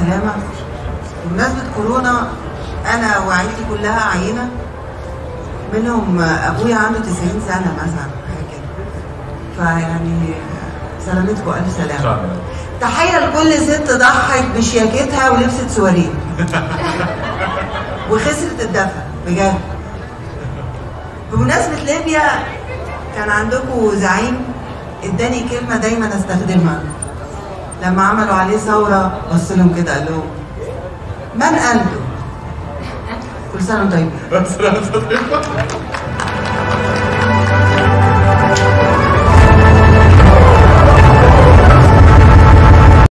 السلامه بمناسبه كورونا انا وعيلتي كلها عينه منهم ابويا عنده 90 سنه مثلا حاجه كده فيعني سلامتكم الف سلامه شكرا تحية لكل ست ضحت بشياكتها ولبست سواريه وخسرت الدفع بجد بمناسبة ليبيا كان عندكم زعيم اداني كلمة دايما استخدمها لما عملوا عليه ثورة بص لهم كده قال لهم من أنتم؟ كل سنة وانتم طيبين بس لا